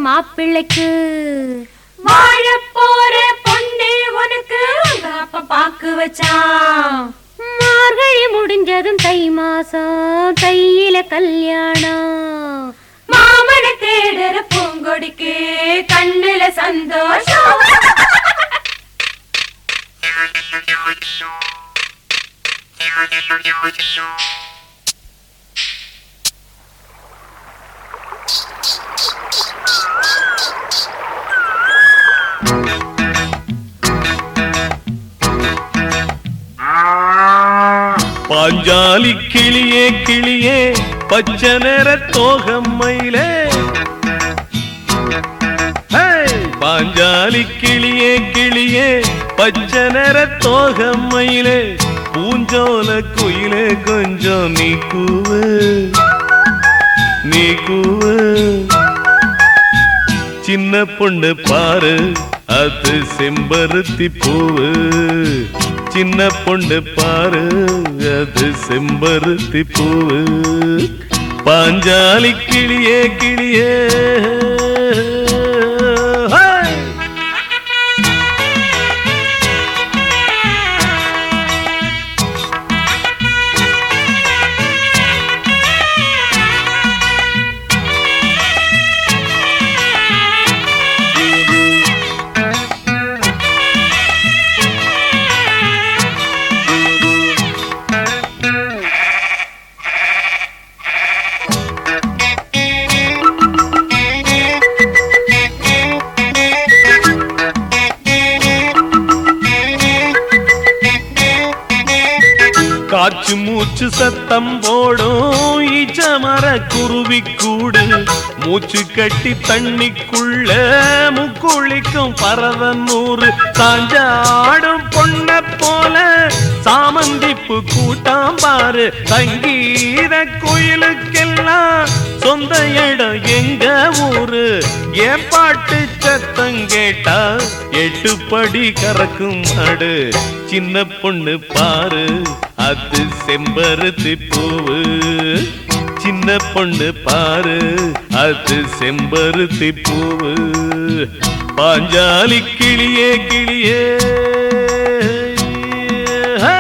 மாப்பிள்ளைக்கு வாழ போற பொண்ணே உனக்கு உங்க அப்பா பாக்கு வச்சான் மார்கழி முடிஞ்சதும் தை மாசம் தையில கல்யாணம் மாமன தேடுற பூங்கொடிக்கு கண்ணுல சந்தோஷம் பாஞ்சாலி கிளியே கிளியே பச்சை நிற தோகம்மையிலே ஹே! பாஞ்சாலி கிளியே கிளியே பச்சை நிற தோகம்மையிலே பூஞ்சோல குயிலே கொஞ்சம் நீ கூவு நீ கூவு சின்ன பொண்ணு பாரு அது செம்பருத்தி பூவு சின்ன பொண்ணு பாரு அது செம்பருத்தி பூவு பாஞ்சாலி கிளியே கிளியே ஹே! காற்று மூச்சு சத்தம் போடும் ஈச்சமர குருவி கூடு மூச்சு கட்டி தண்ணிக்குள்ள முக்குளிக்கும் பறவை நூறு சாஞ்சாடும் பொண்ண போல சாமந்திப்பு கூட்டாம் பாரு சங்கீத கோயிலுக்கெல்லாம் சொந்த இடம் எங்க ஊரு என் பாட்டு சத்தம் கேட்டா எட்டு படி கறக்கும் மாடு சின்ன பொண்ணு பாரு அது செம்பருத்தி பூவு சின்ன பொண்ணு பாரு அது செம்பருத்தி பூவு பாஞ்சாலி கிளியே கிளியே ஹே!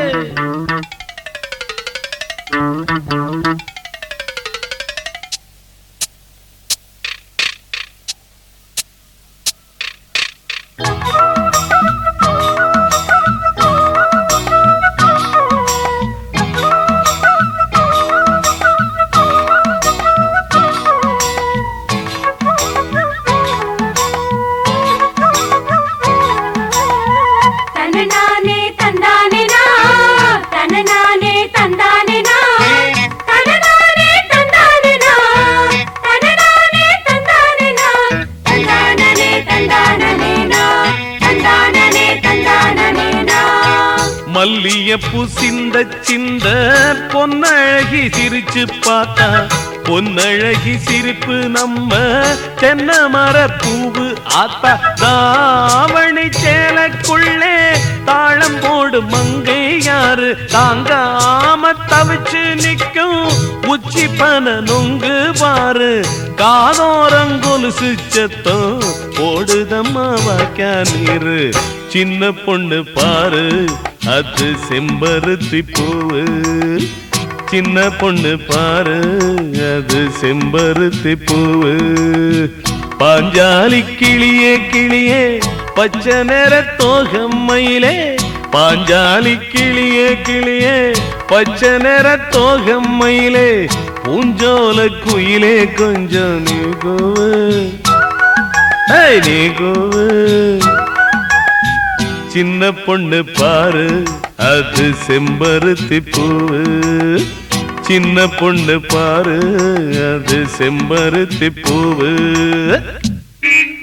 தனநானே தந்தானேனா தனநானே தந்தானேனா தனநானே தந்தானேனா தனநானே தந்தானேனா தந்தானனே தந்தானனேனா தந்தானனே தந்தானனேனா மல்லியப்பூ சிந்த சிந்த பொன்னழகி சிரிச்சு பார்த்தா பொன்னழகி சிரிப்பு நம்ம தென்னை மர பூவு ஆத்தா தாவணி சேலக்குள்ளே தாளம் போடு மங்கை யாரு தாங்காம தவிச்சு நிக்கும் உச்சி பன நொங்கு பாரு காதோரம் கொலுசு சத்தம் போடுதம்மா வாக்கா நீரு சின்ன பொண்ணு பாரு அது செம்பருத்தி பூவு சின்ன பொண்ணு பாரு அது செம்பருத்தி பூவு பாஞ்சாலி கிளியே கிளியே பச்சை நிற தோகம்மையிலே பாஞ்சாலி கிளியே கிளியே பச்சை நிற தோகம்மையிலே பூஞ்சோல குயிலே கொஞ்சம் நீ கோவு ஏய், நீ கோவு சின்ன பொண்ணு பாரு அது செம்பருத்தி பூவு சின்ன பொண்ணு பாரு அது செம்பருத்தி பூவு